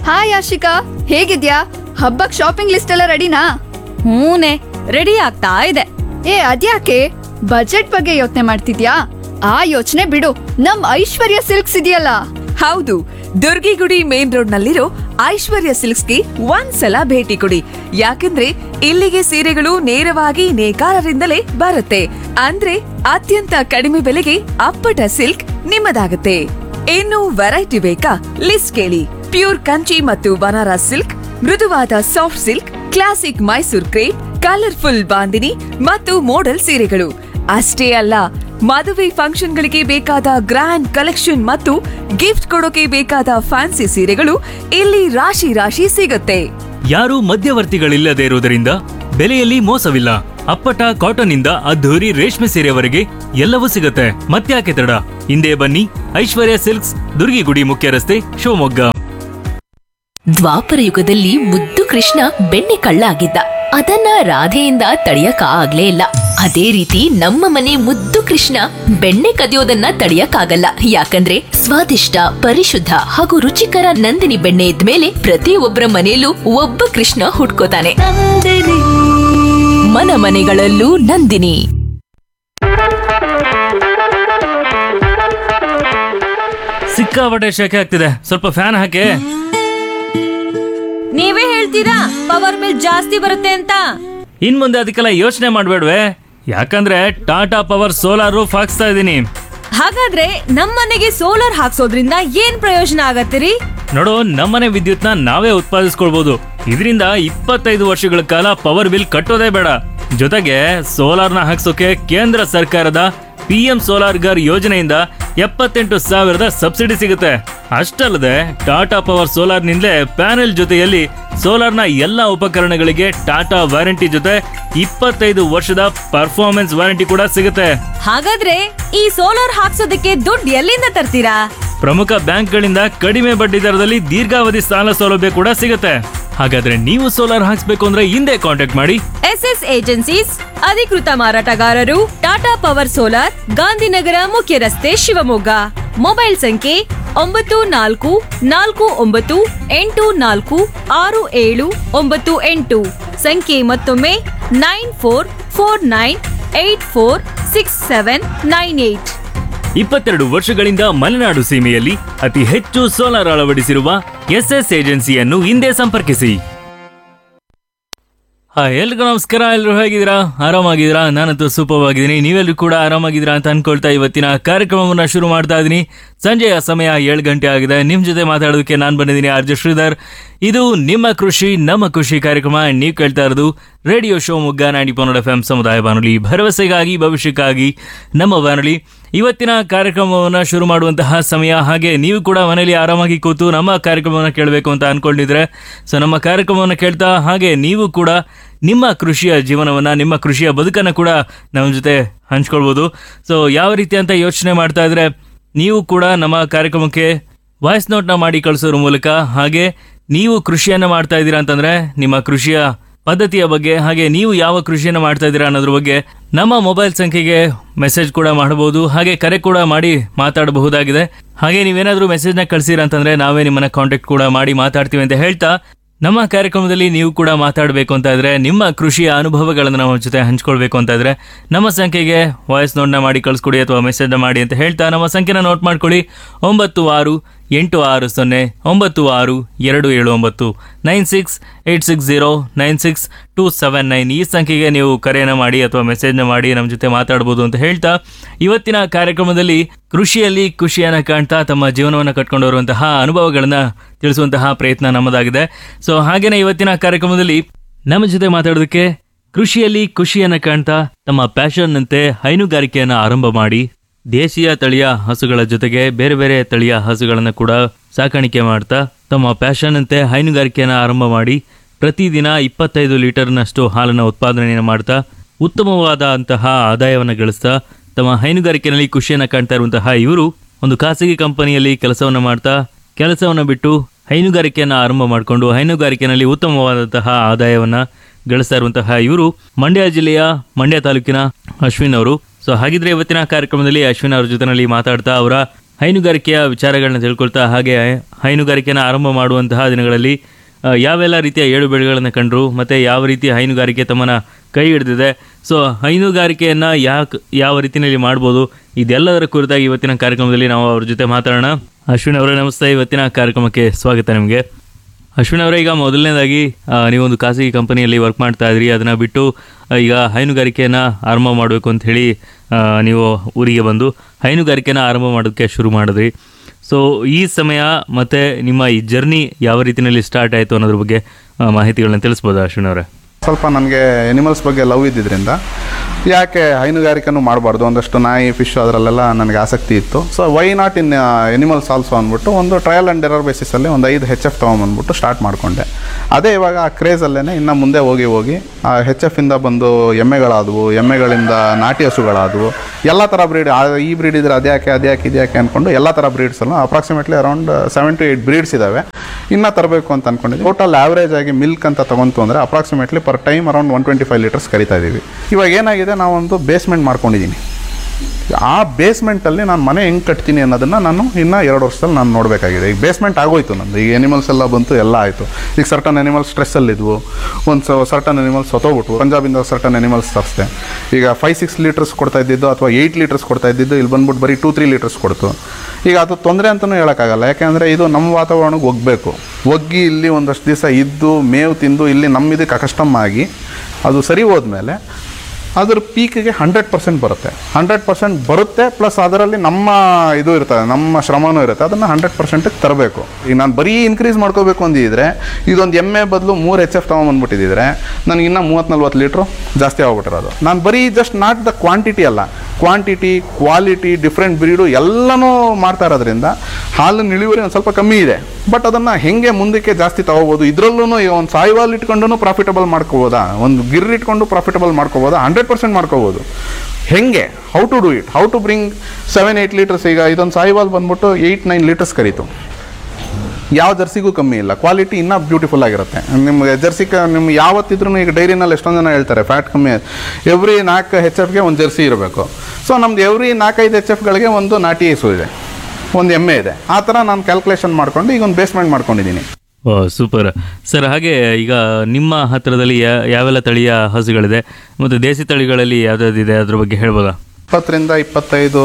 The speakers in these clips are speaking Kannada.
ಹಾಯ್ ಆಶಿಕಾ ಹೇಗಿದ್ಯಾ ಹಬ್ಬಕ್ ಶಾಪಿಂಗ್ ಲಿಸ್ಟ್ ಎಲ್ಲ ರೆಡಿನಾ ಹೂನೆ ರೆಡಿ ಆಗ್ತಾ ಇದೆ ಏ ಅದ್ಯಾಕೆ ಬಜೆಟ್ ಬಗ್ಗೆ ಯೋಚನೆ ಮಾಡ್ತಿದ್ಯಾ ಆ ಯೋಚನೆ ಬಿಡು ನಮ್ ಐಶ್ವರ್ಯ ಸಿಲ್ಕ್ಸ್ ಇದೆಯಲ್ಲ ಹೌದು ದುರ್ಗಿಗುಡಿ ಮೇನ್ ರೋಡ್ ನಲ್ಲಿರೋ ಐಶ್ವರ್ಯ ಸಿಲ್ಕ್ಸ್ಗೆ ಒಂದ್ಸಲ ಭೇಟಿ ಕೊಡಿ ಯಾಕಂದ್ರೆ ಇಲ್ಲಿಗೆ ಸೀರೆಗಳು ನೇರವಾಗಿ ನೇಕಾರರಿಂದಲೇ ಬರುತ್ತೆ ಅಂದ್ರೆ ಅತ್ಯಂತ ಕಡಿಮೆ ಬೆಲೆಗೆ ಅಪ್ಪಟ ಸಿಲ್ಕ್ ನಿಮ್ಮದಾಗುತ್ತೆ ಇನ್ನು ವೆರೈಟಿ ಬೇಕಾ ಲಿಸ್ಟ್ ಕೇಳಿ ಪ್ಯೂರ್ ಕಂಚಿ ಮತ್ತು ಬನಾರಸ್ ಸಿಲ್ಕ್ ಮೃದುವಾದ soft silk classic Mysore crepe colourful bandhani ಮತ್ತು ಮೋಡಲ್ ಸೀರೆಗಳು ಅಷ್ಟೇ ಅಲ್ಲ ಮದುವೆ ಫಂಕ್ಷನ್ಗಳಿಗೆ ಬೇಕಾದ ಗ್ರ್ಯಾಂಡ್ ಕಲೆಕ್ಷನ್ ಮತ್ತು ಗಿಫ್ಟ್ ಕೊಡೋಕೆ ಬೇಕಾದ ಫ್ಯಾನ್ಸಿ ಸೀರೆಗಳು ಇಲ್ಲಿ ರಾಶಿ ರಾಶಿ ಸಿಗುತ್ತೆ ಯಾರೂ ಮಧ್ಯವರ್ತಿಗಳಿಲ್ಲದೆ ಇರುವುದರಿಂದ ಬೆಲೆಯಲ್ಲಿ ಮೋಸವಿಲ್ಲ ಅಪ್ಪಟ ಕಾಟನ್ ಇಂದ ಅದ್ಧೂರಿ ರೇಷ್ಮೆ ಸೀರೆವರೆಗೆ ಎಲ್ಲವೂ ಸಿಗುತ್ತೆ ಮತ್ತ್ಯಾಕೆ ತಡ ಹಿಂದೆ ಬನ್ನಿ ಐಶ್ವರ್ಯ ಸಿಲ್ಕ್ಸ್ ದುರ್ಗಿಗುಡಿ ಮುಖ್ಯ ರಸ್ತೆ ಶಿವಮೊಗ್ಗ ದ್ವಾಪರ ಯುಗದಲ್ಲಿ ಮುದ್ದು ಕೃಷ್ಣ ಬೆಣ್ಣೆ ಕಳ್ಳ ಆಗಿದ್ದ ಅದನ್ನ ರಾಧೆಯಿಂದ ತಡೆಯಕ ಆಗ್ಲೇ ಇಲ್ಲ ಅದೇ ರೀತಿ ನಮ್ಮ ಮನೆ ಮುದ್ದು ಕೃಷ್ಣ ಬೆಣ್ಣೆ ಕದಿಯೋದನ್ನ ತಡೆಯಕ್ಕಾಗಲ್ಲ ಯಾಕಂದ್ರೆ ಸ್ವಾದಿಷ್ಟ ಪರಿಶುದ್ಧ ಹಾಗೂ ರುಚಿಕರ ನಂದಿನಿ ಬೆಣ್ಣೆ ಇದ್ಮೇಲೆ ಪ್ರತಿಯೊಬ್ಬರ ಮನೆಯಲ್ಲೂ ಒಬ್ಬ ಕೃಷ್ಣ ಹುಟ್ಕೋತಾನೆ ಮನ ಮನೆಗಳಲ್ಲೂ ನಂದಿನಿ ಸಿಕ್ಕಾಪಟ್ಟೆ ಶೆಕೆ ಆಗ್ತಿದೆ ಸ್ವಲ್ಪ ಫ್ಯಾನ್ ಹಾಕಿ ನೀವೇ ಹೇಳ್ತೀರಾ ಪವರ್ ಬಿಲ್ ಜಾಸ್ತಿ ಬರುತ್ತೆ ಅಂತ ಇನ್ ಮುಂದೆ ಅದಕ್ಕೆಲ್ಲ ಯೋಚನೆ ಮಾಡ್ಬೇಡ್ವೆ ಯಾಕಂದ್ರೆ ಟಾಟಾ ಪವರ್ ಸೋಲಾರ್ ರೂಫ್ ಹಾಕ್ಸ್ತಾ ಇದ್ದೀನಿ ಹಾಗಾದ್ರೆ ನಮ್ಮನೆಗೆ ಸೋಲಾರ್ ಹಾಕ್ಸೋದ್ರಿಂದ ಏನ್ ಪ್ರಯೋಜನ ಆಗತ್ತಿರಿ ನೋಡು ನಮ್ಮನೆ ವಿದ್ಯುತ್ನ ನಾವೇ ಉತ್ಪಾದಿಸ್ಕೊಳ್ಬಹುದು ಇದರಿಂದ ಇಪ್ಪತ್ತೈದು ವರ್ಷಗಳ ಕಾಲ ಪವರ್ ಬಿಲ್ ಕಟ್ಟೋದೇ ಬೇಡ ಜೊತೆಗೆ ಸೋಲಾರ್ನ ಹಾಕ್ಸೋಕೆ ಕೇಂದ್ರ ಸರ್ಕಾರದ ಪಿ ಎಂ ಸೋಲಾರ್ ಗರ್ ಯೋಜನೆಯಿಂದ ಎಪ್ಪತ್ತೆಂಟು ಸಾವಿರದ ಸಬ್ಸಿಡಿ ಸಿಗುತ್ತೆ ಅಷ್ಟಲ್ಲದೆ ಟಾಟಾ ಪವರ್ ಸೋಲಾರ್ನಿಂದಲೇ ಪ್ಯಾನೆಲ್ ಜೊತೆಯಲ್ಲಿ ಸೋಲಾರ್ನ ಎಲ್ಲ ಉಪಕರಣಗಳಿಗೆ ಟಾಟಾ ವಾರಂಟಿ ಜೊತೆ ಇಪ್ಪತ್ತೈದು ವರ್ಷದ ಪರ್ಫಾರ್ಮೆನ್ಸ್ ವಾರಂಟಿ ಕೂಡ ಸಿಗುತ್ತೆ ಹಾಗಾದ್ರೆ ಈ ಸೋಲಾರ್ ಹಾಕ್ಸೋದಕ್ಕೆ ದುಡ್ಡು ಎಲ್ಲಿಂದ ತರ್ತೀರಾ ಪ್ರಮುಖ ಬ್ಯಾಂಕ್ಗಳಿಂದ ಕಡಿಮೆ ಬಡ್ಡಿ ದರದಲ್ಲಿ ದೀರ್ಘಾವಧಿ ಸಾಲ ಸೌಲಭ್ಯ ಕೂಡ ಸಿಗುತ್ತೆ ಹಾಗಾದ್ರೆ ನೀವು ಸೋಲಾರ್ ಹಾಕ್ಸ್ಬೇಕು ಅಂದ್ರೆ ಹಿಂದೆ ಕಾಂಟ್ಯಾಕ್ಟ್ ಮಾಡಿ ಎಸ್ ಎಸ್ ಏಜೆನ್ಸೀಸ್ ಅಧಿಕೃತ ಮಾರಾಟಗಾರರು ಟಾಟಾ ಪವರ್ ಸೋಲಾರ್ ಗಾಂಧಿನಗರ ಮುಖ್ಯ ರಸ್ತೆ ಶಿವಮೊಗ್ಗ ಮೊಬೈಲ್ ಸಂಖ್ಯೆ ಒಂಬತ್ತು ನಾಲ್ಕು ನಾಲ್ಕು ಒಂಬತ್ತು ಎಂಟು ನಾಲ್ಕು ಆರು ಏಳು ಒಂಬತ್ತು ಎಂಟು ಸಂಖ್ಯೆ ಮತ್ತೊಮ್ಮೆ nine four four nine eight four six seven nine eight ಇಪ್ಪತ್ತೆರಡು ವರ್ಷಗಳಿಂದ ಮಲೆನಾಡು ಸೀಮೆಯಲ್ಲಿ ಅತಿ ಹೆಚ್ಚು ಸೋಲಾರ್ ಅಳವಡಿಸಿರುವ ಎಸ್ಎಸ್ ಏಜೆನ್ಸಿಯನ್ನು ಹಿಂದೆ ಸಂಪರ್ಕಿಸಿ ಹಾಯ್ ಎಲ್ರಿಗೂ ನಮಸ್ಕಾರ ಎಲ್ಲರೂ ಹೇಗಿದ್ದೀರಾ ಆರಾಮಾಗಿದ್ದೀರಾ ನಾನಂತೂ ಸೂಪರ್ ಆಗಿದ್ದೀನಿ ನೀವೆಲ್ಲರೂ ಕೂಡ ಆರಾಮಾಗಿದ್ದೀರಾ ಅಂತ ಅನ್ಕೊಳ್ತಾ ಇವತ್ತಿನ ಕಾರ್ಯಕ್ರಮವನ್ನು ಶುರು ಮಾಡ್ತಾ ಇದ್ದೀನಿ ಸಂಜೆಯ ಸಮಯ ಏಳು ಗಂಟೆ ಆಗಿದೆ ನಿಮ್ಮ ಜೊತೆ ಮಾತಾಡೋದಕ್ಕೆ ನಾನು ಬಂದಿದ್ದೀನಿ ಆರ್ ಜೆ ಶ್ರೀಧರ್ ಇದು ನಿಮ್ಮ ಕೃಷಿ ನಮ್ಮ ಖುಷಿ ಕಾರ್ಯಕ್ರಮ ನೀವು ಕೇಳ್ತಾ ಇರೋದು ರೇಡಿಯೋ ಶೋ ಮುಗ್ಗ ನಾಡಿ ಪನ್ನಡ ಎಫ್ ಎಂ ಸಮುದಾಯ ಬಾನುಲಿ ಭರವಸೆಗಾಗಿ ಭವಿಷ್ಯಕ್ಕಾಗಿ ನಮ್ಮ ಬಾನುಲಿ ಇವತ್ತಿನ ಕಾರ್ಯಕ್ರಮವನ್ನು ಶುರು ಮಾಡುವಂತಹ ಸಮಯ ಹಾಗೆ ನೀವು ಕೂಡ ಮನೆಯಲ್ಲಿ ಆರಾಮಾಗಿ ಕೂತು ನಮ್ಮ ಕಾರ್ಯಕ್ರಮವನ್ನು ಕೇಳಬೇಕು ಅಂತ ಅನ್ಕೊಂಡಿದ್ರೆ ಸೊ ನಮ್ಮ ಕಾರ್ಯಕ್ರಮವನ್ನು ಕೇಳ್ತಾ ಹಾಗೆ ನೀವು ಕೂಡ ನಿಮ್ಮ ಕೃಷಿಯ ಜೀವನವನ್ನು ನಿಮ್ಮ ಕೃಷಿಯ ಬದುಕನ್ನು ಕೂಡ ನಮ್ಮ ಜೊತೆ ಹಂಚ್ಕೊಳ್ಬೋದು ಸೊ ಯಾವ ರೀತಿ ಅಂತ ಯೋಚನೆ ಮಾಡ್ತಾ ಇದ್ರೆ ನೀವು ಕೂಡ ನಮ್ಮ ಕಾರ್ಯಕ್ರಮಕ್ಕೆ ವಾಯ್ಸ್ ನೋಟ್ನ ಮಾಡಿ ಕಳಿಸೋದ್ರ ಮೂಲಕ ಹಾಗೆ ನೀವು ಕೃಷಿಯನ್ನು ಮಾಡ್ತಾ ಇದ್ದೀರಾ ಅಂತಂದ್ರೆ ನಿಮ್ಮ ಕೃಷಿಯ ಪದ್ಧತಿಯ ಬಗ್ಗೆ ಹಾಗೆ ನೀವು ಯಾವ ಕೃಷಿಯನ್ನು ಮಾಡ್ತಾ ಇದ್ದೀರಾ ಅನ್ನೋದ್ರ ಬಗ್ಗೆ ನಮ್ಮ ಮೊಬೈಲ್ ಸಂಖ್ಯೆಗೆ ಮೆಸೇಜ್ ಕೂಡ ಮಾಡಬಹುದು ಹಾಗೆ ಕರೆ ಕೂಡ ಮಾಡಿ ಮಾತಾಡಬಹುದಾಗಿದೆ ಹಾಗೆ ನೀವೇನಾದರೂ ಮೆಸೇಜ್ನ ಕಳಿಸಿರ ಅಂತಂದ್ರೆ ನಾವೇ ನಿಮ್ಮನ್ನ ಕಾಂಟ್ಯಾಕ್ಟ್ ಕೂಡ ಮಾಡಿ ಮಾತಾಡ್ತೀವಿ ಅಂತ ಹೇಳ್ತಾ ನಮ್ಮ ಕಾರ್ಯಕ್ರಮದಲ್ಲಿ ನೀವು ಕೂಡ ಮಾತಾಡಬೇಕು ಅಂತ ಇದ್ರೆ ನಿಮ್ಮ ಕೃಷಿಯ ಅನುಭವಗಳನ್ನು ನಮ್ಮ ಜೊತೆ ಹಂಚ್ಕೊಳ್ಬೇಕು ಅಂತ ಇದ್ರೆ ನಮ್ಮ ಸಂಖ್ಯೆಗೆ ವಾಯ್ಸ್ ನೋಟ್ನ ಮಾಡಿ ಕಳಿಸ್ಕೊಡಿ ಅಥವಾ ಮೆಸೇಜ್ನ ಮಾಡಿ ಅಂತ ಹೇಳ್ತಾ ನಮ್ಮ ಸಂಖ್ಯೆನ ನೋಟ್ ಮಾಡ್ಕೊಳ್ಳಿ ಒಂಬತ್ತು ಆರು ಎಂಟು ಆರು ಸೊನ್ನೆ ಒಂಬತ್ತು ಆರು ಎರಡು ಏಳು ಒಂಬತ್ತು nine six eight six zero nine six two seven nine ಈ ಸಂಖ್ಯೆಗೆ ನೀವು ಕರೆಯನ್ನು ಮಾಡಿ ಅಥವಾ ಮೆಸೇಜ್ನ ಮಾಡಿ ನಮ್ಮ ಜೊತೆ ಮಾತಾಡ್ಬೋದು ಅಂತ ಹೇಳ್ತಾ ಇವತ್ತಿನ ಕಾರ್ಯಕ್ರಮದಲ್ಲಿ ಕೃಷಿಯಲ್ಲಿ ಖುಷಿಯನ್ನು ಕಾಣ್ತಾ ತಮ್ಮ ಜೀವನವನ್ನು ಕಟ್ಕೊಂಡು ಬರುವಂತಹ ಅನುಭವಗಳನ್ನ ತಿಳಿಸುವಂತಹ ಪ್ರಯತ್ನ ನಮ್ಮದಾಗಿದೆ ಸೊ ಹಾಗೇನೆ ಇವತ್ತಿನ ಕಾರ್ಯಕ್ರಮದಲ್ಲಿ ನಮ್ಮ ಜೊತೆ ಮಾತಾಡೋದಕ್ಕೆ ಕೃಷಿಯಲ್ಲಿ ಖುಷಿಯನ್ನು ಕಾಣ್ತಾ ತಮ್ಮ ಪ್ಯಾಷನ್ ಅಂತೆ ಹೈನುಗಾರಿಕೆಯನ್ನು ಆರಂಭ ಮಾಡಿ ದೇಶೀಯ ತಳಿಯ ಹಸುಗಳ ಜೊತೆಗೆ ಬೇರೆ ಬೇರೆ ತಳಿಯ ಹಸುಗಳನ್ನು ಕೂಡ ಸಾಕಾಣಿಕೆ ಮಾಡ್ತಾ ತಮ್ಮ ಪ್ಯಾಷನ್ ಅಂತೆ ಹೈನುಗಾರಿಕೆಯನ್ನು ಆರಂಭ ಮಾಡಿ ಪ್ರತಿದಿನ ಇಪ್ಪತ್ತೈದು ಲೀಟರ್ನಷ್ಟು ಹಾಲನ್ನು ಉತ್ಪಾದನೆಯನ್ನು ಮಾಡ್ತಾ ಉತ್ತಮವಾದ ಅಂತಹ ಆದಾಯವನ್ನು ಗಳಿಸ್ತಾ ತಮ್ಮ ಹೈನುಗಾರಿಕೆಯಲ್ಲಿ ಖುಷಿಯನ್ನು ಕಾಣ್ತಾ ಇರುವಂತಹ ಇವರು ಒಂದು ಖಾಸಗಿ ಕಂಪನಿಯಲ್ಲಿ ಕೆಲಸವನ್ನು ಮಾಡ್ತಾ ಕೆಲಸವನ್ನು ಬಿಟ್ಟು ಹೈನುಗಾರಿಕೆಯನ್ನು ಆರಂಭ ಮಾಡಿಕೊಂಡು ಹೈನುಗಾರಿಕೆಯಲ್ಲಿ ಉತ್ತಮವಾದಂತಹ ಆದಾಯವನ್ನು ಗಳಿಸ್ತಾ ಇರುವಂತಹ ಇವರು ಮಂಡ್ಯ ಜಿಲ್ಲೆಯ ಮಂಡ್ಯ ತಾಲೂಕಿನ ಅಶ್ವಿನ್ ಅವರು ಸೊ ಹಾಗಿದ್ರೆ ಇವತ್ತಿನ ಕಾರ್ಯಕ್ರಮದಲ್ಲಿ ಅಶ್ವಿನ್ ಅವರ ಜೊತೆನಲ್ಲಿ ಮಾತಾಡ್ತಾ ಅವರ ಹೈನುಗಾರಿಕೆಯ ವಿಚಾರಗಳನ್ನ ತಿಳ್ಕೊಳ್ತಾ ಹಾಗೆ ಹೈನುಗಾರಿಕೆನ ಆರಂಭ ಮಾಡುವಂತಹ ದಿನಗಳಲ್ಲಿ ಆ, ಯಾವೆಲ್ಲ ರೀತಿಯ ಏಳು ಬೆಳೆಗಳನ್ನು ಕಂಡ್ರು ಮತ್ತು ಯಾವ ರೀತಿ ಹೈನುಗಾರಿಕೆ ತಮ್ಮನ್ನ ಕೈ ಹಿಡಿದಿದೆ ಸೊ ಹೈನುಗಾರಿಕೆಯನ್ನು ಯಾಕೆ ಯಾವ ರೀತಿಯಲ್ಲಿ ಮಾಡ್ಬೋದು ಇದೆಲ್ಲದರ ಕುರಿತಾಗಿ ಇವತ್ತಿನ ಕಾರ್ಯಕ್ರಮದಲ್ಲಿ ನಾವು ಅವ್ರ ಜೊತೆ ಮಾತಾಡೋಣ ಅಶ್ವಿನ್ ಅವರೇ ನಮಸ್ತೆ ಇವತ್ತಿನ ಕಾರ್ಯಕ್ರಮಕ್ಕೆ ಸ್ವಾಗತ ನಿಮಗೆ ಅಶ್ವಿನ್ ಅವರೇ ಈಗ ಮೊದಲನೇದಾಗಿ ಆ, ನೀವೊಂದು ಖಾಸಗಿ ಕಂಪನಿಯಲ್ಲಿ ವರ್ಕ್ ಮಾಡ್ತಾ ಇದ್ರಿ ಅದನ್ನು ಬಿಟ್ಟು ಆ, ಈಗ ಹೈನುಗಾರಿಕೆಯನ್ನು ಆರಂಭ ಮಾಡಬೇಕು ಅಂತ ಹೇಳಿ ಆ, ನೀವು ಊರಿಗೆ ಬಂದು ಹೈನುಗಾರಿಕೆನ ಆರಂಭ ಮಾಡೋದಕ್ಕೆ ಶುರು ಮಾಡಿದ್ರಿ ಸೊ ಈ ಸಮಯ ಮತ್ತು ನಿಮ್ಮ ಈ ಜರ್ನಿ ಯಾವ ರೀತಿಯಲ್ಲಿ ಸ್ಟಾರ್ಟ್ ಆಯಿತು ಅನ್ನೋದ್ರ ಬಗ್ಗೆ ಆ, ಮಾಹಿತಿಗಳನ್ನ ತಿಳಿಸ್ಬೋದಾ ಅಶ್ವಿನ್ ಅವರೇ ಸ್ವಲ್ಪ ನನಗೆ ಎನಿಮಲ್ಸ್ ಬಗ್ಗೆ ಲವ್ ಇದ್ದಿದ್ದರಿಂದ ಯಾಕೆ ಹೈನುಗಾರಿಕೆನೂ ಮಾಡಬಾರ್ದು ಒಂದಷ್ಟು ನಾಯಿ ಫಿಶ್ ಅದರಲ್ಲೆಲ್ಲ ನನಗೆ ಆಸಕ್ತಿ ಇತ್ತು so why not in animals also ಅಂದ್ಬಿಟ್ಟು ಒಂದು ಟ್ರಯಲ್ ಆ್ಯಂಡ್ ಎರರ್ ಬೇಸಿಸಲ್ಲಿ ಒಂದು ಐದು ಹೆಚ್ ಎಫ್ ತೊಗೊಂಬಂದ್ಬಿಟ್ಟು ಸ್ಟಾರ್ಟ್ ಮಾಡಿಕೊಂಡೆ ಅದೇ ಇವಾಗ ಆ ಕ್ರೇಜಲ್ಲೇ ಇನ್ನು ಮುಂದೆ ಹೋಗಿ ಹೋಗಿ ಆ ಹೆಚ್ ಎಫಿಂದ ಬಂದು ಎಮ್ಮೆಗಳಾದವು ಎಮ್ಮೆಗಳಿಂದ ನಾಟಿ ಹಸುಗಳಾದವು ಎಲ್ಲ ಥರ ಬ್ರೀಡ್ ಈ ಬ್ರೀಡ್ ಇದ್ರೆ ಅದ್ಯಾಕೆ ಅದ್ಯಾಕೆ ಇದ್ಯಾಕೆ ಅಂದ್ಕೊಂಡು ಎಲ್ಲ ಥರ ಬ್ರೀಡ್ಸಲ್ಲೂ approximately around seven to eight breeds ಇದ್ದಾವೆ ಇನ್ನೂ ತರಬೇಕು ಅಂತ ಅನ್ಕೊಂಡಿದ್ವಿ ಟೋಟಲ್ ಆವ್ರೇಜ್ ಆಗಿ ಮಿಲ್ಕ್ ಅಂತ ತಗೊಂತು ಅಂದರೆ approximately per time around one twenty five litres ಕರಿತಾ ಇದ್ದೀವಿ ಇವಾಗ ಏನಾಗಿದೆ ನಾವೊಂದು ಬೇಸ್ಮೆಂಟ್ ಮಾಡ್ಕೊಂಡಿದ್ದೀನಿ ಆ ಬೇಸ್ಮೆಂಟಲ್ಲಿ ನಾನು ಮನೆ ಹೆಂಗೆ ಕಟ್ತೀನಿ ಅನ್ನೋದನ್ನು ನಾನು ಇನ್ನೂ ಎರಡು ವರ್ಷದಲ್ಲಿ ನಾನು ನೋಡಬೇಕಾಗಿದೆ ಈಗ ಬೇಸ್ಮೆಂಟ್ ಆಗೋಯ್ತು ನಂದು ಈಗ ಎನಿಮಲ್ಸ್ ಎಲ್ಲ ಬಂತು ಎಲ್ಲ ಆಯಿತು ಈಗ ಸರ್ಟನ್ ಎನಿಮಲ್ಸ್ ಸ್ಟ್ರೆಸ್ಸಲ್ಲಿದ್ವು ಒಂದು ಸರ್ಟನ್ ಎನಿಮಲ್ಸ್ ಸತ್ತೋಗ್ಬಿಟ್ವು ಪಂಜಾಬಿಂದ ಸರ್ಟನ್ ಎನಿಮಲ್ಸ್ ತರಿಸ್ದೆ ಈಗ ಫೈವ್ ಸಿಕ್ಸ್ ಲೀಟರ್ಸ್ ಕೊಡ್ತಾ ಇದ್ದಿದ್ದು ಅಥವಾ ಏಯ್ಟ್ ಲೀಟರ್ಸ್ ಕೊಡ್ತಾ ಇದ್ದಿದ್ದು ಇಲ್ಲಿ ಬಂದ್ಬಿಟ್ಟು ಬರೀ ಟೂ ತ್ರೀ ಲೀಟರ್ಸ್ ಕೊಡ್ತು ಈಗ ಅದು ತೊಂದರೆ ಅಂತಲೂ ಹೇಳೋಕ್ಕಾಗಲ್ಲ ಯಾಕೆಂದರೆ ಇದು ನಮ್ಮ ವಾತಾವರಣಕ್ಕೆ ಒಗ್ಬೇಕು ಒಗ್ಗಿ ಇಲ್ಲಿ ಒಂದಷ್ಟು ದಿವಸ ಇದ್ದು ಮೇವು ತಿಂದು ಇಲ್ಲಿ ನಮ್ಮ ಇದಕ್ಕೆ ಅಕಸ್ಟಮ್ ಆಗಿ ಅದು ಸರಿ ಹೋದ್ಮೇಲೆ ಅದ್ರ ಪೀಕಿಗೆ ಹಂಡ್ರೆಡ್ ಪರ್ಸೆಂಟ್ ಬರುತ್ತೆ ಹಂಡ್ರೆಡ್ ಪರ್ಸೆಂಟ್ ಬರುತ್ತೆ ಪ್ಲಸ್ ಅದರಲ್ಲಿ ನಮ್ಮ ಇದು ಇರ್ತದೆ ನಮ್ಮ ಶ್ರಮನೂ ಇರುತ್ತೆ ಅದನ್ನು ಹಂಡ್ರೆಡ್ ಪರ್ಸೆಂಟಿಗೆ ತರಬೇಕು ಈಗ ನಾನು ಬರೀ ಇನ್ಕ್ರೀಸ್ ಮಾಡ್ಕೋಬೇಕು ಅಂದಿದ್ರೆ ಇದೊಂದು ಎಮ್ಮೆ ಬದಲು ಮೂರು ಎಚ್ ಎಫ್ ತೊಗೊಂಬಂದ್ಬಿಟ್ಟಿದ್ರೆ ನನಗೆ ಇನ್ನೂ ಮೂವತ್ತು ನಲ್ವತ್ತು ಲೀಟ್ರು ಜಾಸ್ತಿ ಆಗ್ಬಿಟ್ಟಿರೋದು ನಾನು ಬರೀ ಜಸ್ಟ್ ನಾಟ್ ದ ಕ್ವಾಂಟಿಟಿ ಅಲ್ಲ ಕ್ವಾಂಟಿಟಿ ಕ್ವಾಲಿಟಿ ಡಿಫ್ರೆಂಟ್ ಬ್ರೀಡು ಎಲ್ಲನೂ ಮಾಡ್ತಾ ಇರೋದ್ರಿಂದ ಹಾಲಿನ ಇಳುವರಿ ಒಂದು ಸ್ವಲ್ಪ ಕಮ್ಮಿ ಇದೆ ಬಟ್ ಅದನ್ನು ಹೆಂಗೆ ಮುಂದಕ್ಕೆ ಜಾಸ್ತಿ ತಗೋಬೋದು ಇದರಲ್ಲೂ ಈಗ ಒಂದು ಸಾಯಿವಾಲ್ ಇಟ್ಕೊಂಡು ಪ್ರಾಫಿಟಬಲ್ ಮಾಡ್ಕೋಬೋದಾ ಒಂದು ಗಿರ್ ಇಟ್ಕೊಂಡು ಪ್ರಾಫಿಟಬಲ್ ಮಾಡ್ಕೋಬೋದಾ ಹಂಡ್ರೆಡ್ ಪರ್ಸೆಂಟ್ ಮಾಡ್ಕೋಬೋದು ಹೆಂಗೆ how to do it how to bring seven eight litres ಈಗ ಇದೊಂದು ಸಾಯಿವಾಲ್ ಬಂದ್ಬಿಟ್ಟು ಏಯ್ಟ್ ನೈನ್ ಲೀಟರ್ಸ್ ಕರೀತು ಯಾವ ಜರ್ಸಿಗೂ ಕಮ್ಮಿ ಇಲ್ಲ ಕ್ವಾಲಿಟಿ ಇನ್ನೂ ಬ್ಯೂಟಿಫುಲ್ ಆಗಿರುತ್ತೆ ನಿಮಗೆ ಜರ್ಸಿ ಕ ನಿಮ್ಗೆ ಯಾವತ್ತಿದ್ರೂ ಈಗ ಡೈರಿನಲ್ಲಿ ಎಷ್ಟೊಂದು ಜನ ಹೇಳ್ತಾರೆ ಫ್ಯಾಟ್ ಕಮ್ಮಿ ಎವ್ರಿ ನಾಲ್ಕು ಹೆಚ್ ಎಫ್ಗೆ ಒಂದು ಜರ್ಸಿ ಇರಬೇಕು ಸೊ ನಮ್ದು ಎವ್ರಿ ನಾಲ್ಕೈದು ಎಚ್ ಎಫ್ಗಳಿಗೆ ಒಂದು ನಾಟಿ ಹಸು ಇದೆ ಒಂದು ಎಮ್ಮೆ ಇದೆ ಆ ಥರ ನಾನು ಕ್ಯಾಲ್ಕುಲೇಷನ್ ಮಾಡ್ಕೊಂಡು ಈಗ ಒಂದು ಬೇಸ್ಮೆಂಟ್ ಮಾಡ್ಕೊಂಡಿದ್ದೀನಿ ಓ ಸೂಪರ್ ಸರ್ ಹಾಗೆ ಈಗ ನಿಮ್ಮ ಹತ್ತಿರದಲ್ಲಿ ಯಾ- ಯಾವೆಲ್ಲ ತಳಿಯ ಹಸುಗಳಿದೆ ಮತ್ತು ದೇಸಿ ತಳಿಗಳಲ್ಲಿ ಯಾವ್ದಾವ್ದಿದೆ ಅದ್ರ ಬಗ್ಗೆ ಹೇಳ್ಬೋದಾ ಇಪ್ಪತ್ತರಿಂದ ಇಪ್ಪತ್ತೈದು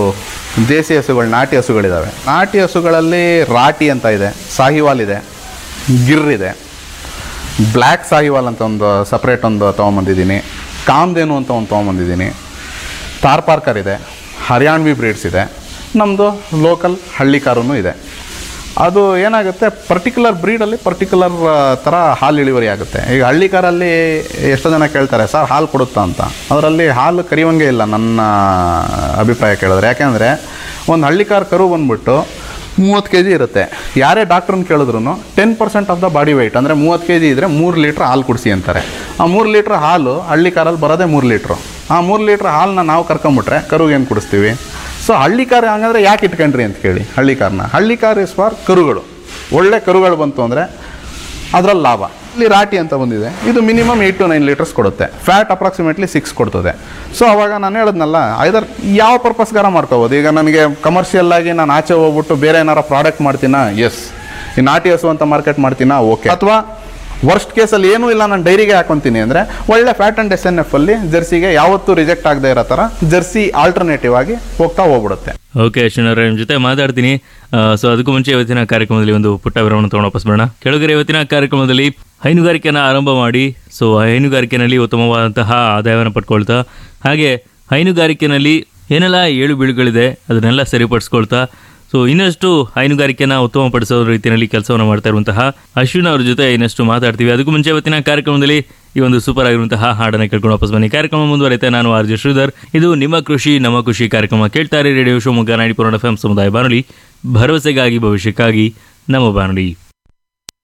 ದೇಸಿ ಹಸುಗಳು ನಾಟಿ ಹಸುಗಳಿದ್ದಾವೆ ನಾಟಿ ಹಸುಗಳಲ್ಲಿ ರಾಟಿ ಅಂತ ಇದೆ ಸಾಹಿವಾಲ್ ಇದೆ ಗಿರ್ ಇದೆ ಬ್ಲ್ಯಾಕ್ ಸಾಹಿವಾಲ್ ಅಂತ ಒಂದು ಸಪ್ರೇಟ್ ಒಂದು ತೊಗೊಂಬಂದಿದ್ದೀನಿ ಕಾಮ್ದೇನು ಅಂತ ಒಂದು ತೊಗೊಂಬಂದಿದ್ದೀನಿ ತಾರ್ಪಾರ್ಕರ್ ಇದೆ ಹರಿಯಾಣ್ವಿ ಬ್ರೀಡ್ಸ್ ಇದೆ ನಮ್ಮದು ಲೋಕಲ್ ಹಳ್ಳಿ ಕಾರೂ ಇದೆ ಅದು ಏನಾಗುತ್ತೆ ಪರ್ಟಿಕ್ಯುಲರ್ ಬ್ರೀಡಲ್ಲಿ ಪರ್ಟಿಕ್ಯುಲರ್ ಥರ ಹಾಲು ಇಳುವರಿ ಆಗುತ್ತೆ ಈಗ ಹಳ್ಳಿ ಕಾರಲ್ಲಿ ಎಷ್ಟೋ ಜನ ಕೇಳ್ತಾರೆ ಸರ್ ಹಾಲು ಕೊಡುತ್ತಾ ಅಂತ ಅದರಲ್ಲಿ ಹಾಲು ಕರಿಯೋಂಗೆ ಇಲ್ಲ ನನ್ನ ಅಭಿಪ್ರಾಯ ಕೇಳಿದ್ರೆ ಯಾಕೆಂದರೆ ಒಂದು ಹಳ್ಳಿ ಕಾರ್ ಕರು ಬಂದ್ಬಿಟ್ಟು ಮೂವತ್ತು ಕೆ ಜಿ ಇರುತ್ತೆ ಯಾರೇ ಡಾಕ್ಟ್ರನ್ನ ಕೇಳಿದ್ರು ten percent of the body weight ಅಂದರೆ ಮೂವತ್ತು ಕೆ ಜಿ ಇದ್ದರೆ ಮೂರು ಲೀಟ್ರ್ ಹಾಲು ಕುಡಿಸಿ ಅಂತಾರೆ ಆ ಮೂರು ಲೀಟ್ರ್ ಹಾಲು ಹಳ್ಳಿ ಕಾರಲ್ಲಿ ಬರೋದೇ ಮೂರು ಲೀಟ್ರು ಆ ಮೂರು ಲೀಟ್ರ್ ಹಾಲನ್ನ ನಾವು ಕರ್ಕೊಂಬಿಟ್ರೆ ಕರುಗೆ ಏನು ಕುಡಿಸ್ತೀವಿ ಸೊ ಹಳ್ಳಿ ಕಾರ್ ಹಂಗಂದ್ರೆ ಯಾಕೆ ಇಟ್ಕೊಂಡ್ರಿ ಅಂತ ಕೇಳಿ ಹಳ್ಳಿ ಕಾರ್ನ ಹಳ್ಳಿ ಕಾರ್ ಇಸ್ ಫಾರ್ ಕರುಗಳು ಒಳ್ಳೆ ಕರುಗಳು ಬಂತು ಅಂದರೆ ಅದರಲ್ಲಿ ಲಾಭ ಇಲ್ಲಿ ರಾಟಿ ಅಂತ ಬಂದಿದೆ ಇದು minimum eight to nine litres ಕೊಡುತ್ತೆ ಫ್ಯಾಟ್ ಅಪ್ರಾಕ್ಸಿಮೇಟ್ಲಿ ಸಿಕ್ಸ್ ಕೊಡ್ತದೆ ಸೊ ಅವಾಗ ನಾನು ಹೇಳಿದ್ನಲ್ಲ ಐದರ್ ಯಾವ ಪರ್ಪಸ್ಗಾರ ಮಾಡ್ಕೋಬೋದು ಈಗ ನನಗೆ ಕಮರ್ಷಿಯಲ್ ಆಗಿ ನಾನು ಆಚೆ ಹೋಗ್ಬಿಟ್ಟು ಬೇರೆ ಏನಾರ ಪ್ರಾಡಕ್ಟ್ ಮಾಡ್ತೀನಾ ಎಸ್ ಈ ನಾಟಿ ಹಸು ಅಂತ ಮಾರ್ಕೆಟ್ ಮಾಡ್ತೀನಾ ಓಕೆ ಅಥವಾ ವರ್ಸ್ಟ್ ಕೇಸಲ್ಲಿ ಏನೂ ಇಲ್ಲ ನಾನು ಡೈರಿಗೆ ಹಾಕೊತೀನಿ ಅಂದರೆ ಒಳ್ಳೆ fat and S N F ಅಲ್ಲಿ ಜರ್ಸಿಗೆ ಯಾವತ್ತೂ ರಿಜೆಕ್ಟ್ ಆಗದೆ ಇರೋ ಥರ ಜರ್ಸಿ ಆಲ್ಟರ್ನೇಟಿವ್ ಆಗಿ ಹೋಗ್ತಾ ಹೋಗ್ಬಿಡುತ್ತೆ ಓಕೆ ಅಶ್ವಿನವ್ರೆ ನಿಮ್ಮ ಜೊತೆ ಮಾತಾಡ್ತೀನಿ ಸೊ ಅದಕ್ಕೂ ಮುಂಚೆ ಇವತ್ತಿನ ಕಾರ್ಯಕ್ರಮದಲ್ಲಿ ಒಂದು ಪುಟ್ಟ ವಿರಾಮನ ತೊಗೊಂಡು ವಾಪಸ್ ಬರೋಣ ಕೆಳಗರೆ ಇವತ್ತಿನ ಕಾರ್ಯಕ್ರಮದಲ್ಲಿ ಹೈನುಗಾರಿಕೆಯನ್ನು ಆರಂಭ ಮಾಡಿ ಸೊ ಹೈನುಗಾರಿಕೆನಲ್ಲಿ ಉತ್ತಮವಾದಂತಹ ಆದಾಯವನ್ನು ಪಡ್ಕೊಳ್ತಾ ಹಾಗೆ ಹೈನುಗಾರಿಕೆನಲ್ಲಿ ಏನೆಲ್ಲ ಏಳು ಬೀಳುಗಳಿದೆ ಅದನ್ನೆಲ್ಲ ಸರಿಪಡಿಸ್ಕೊಳ್ತಾ ಸೊ ಇನ್ನಷ್ಟು ಹೈನುಗಾರಿಕೆನ ಉತ್ತಮಪಡಿಸೋ ರೀತಿಯಲ್ಲಿ ಕೆಲಸವನ್ನು ಮಾಡ್ತಾ ಇರುವಂತಹ ಅಶ್ವಿನ್ ಅವ್ರ ಜೊತೆ ಇನ್ನಷ್ಟು ಮಾತಾಡ್ತೀವಿ ಅದಕ್ಕೂ ಮುಂಚೆ ಇವತ್ತಿನ ಕಾರ್ಯಕ್ರಮದಲ್ಲಿ ಈ ಒಂದು ಸೂಪರ್ ಆಗಿರುವಂತಹ ಹಾಡನ್ನು ಕೇಳ್ಕೊಂಡು ವಾಪಸ್ ಬನ್ನಿ ಕಾರ್ಯಕ್ರಮ ಮುಂದುವರೆಯುತ್ತೆ ನಾನು ಆರ್ ಜೆ ಶ್ರೀಧರ್ ಇದು ನಿಮ್ಮ ಕೃಷಿ ನಮ್ಮ ಖುಷಿ ಕಾರ್ಯಕ್ರಮ ಕೇಳ್ತಾರೆ ರೇಡಿಯೋ ಶಿವಮೊಗ್ಗ ನಾಡಿ ಪುರಾಣ ಎಫ್ ಸಮುದಾಯ ಬಾನುಲಿ ಭರವಸೆಗಾಗಿ ಭವಿಷ್ಯಕ್ಕಾಗಿ ನಮ್ಮ ಬಾನುಲಿ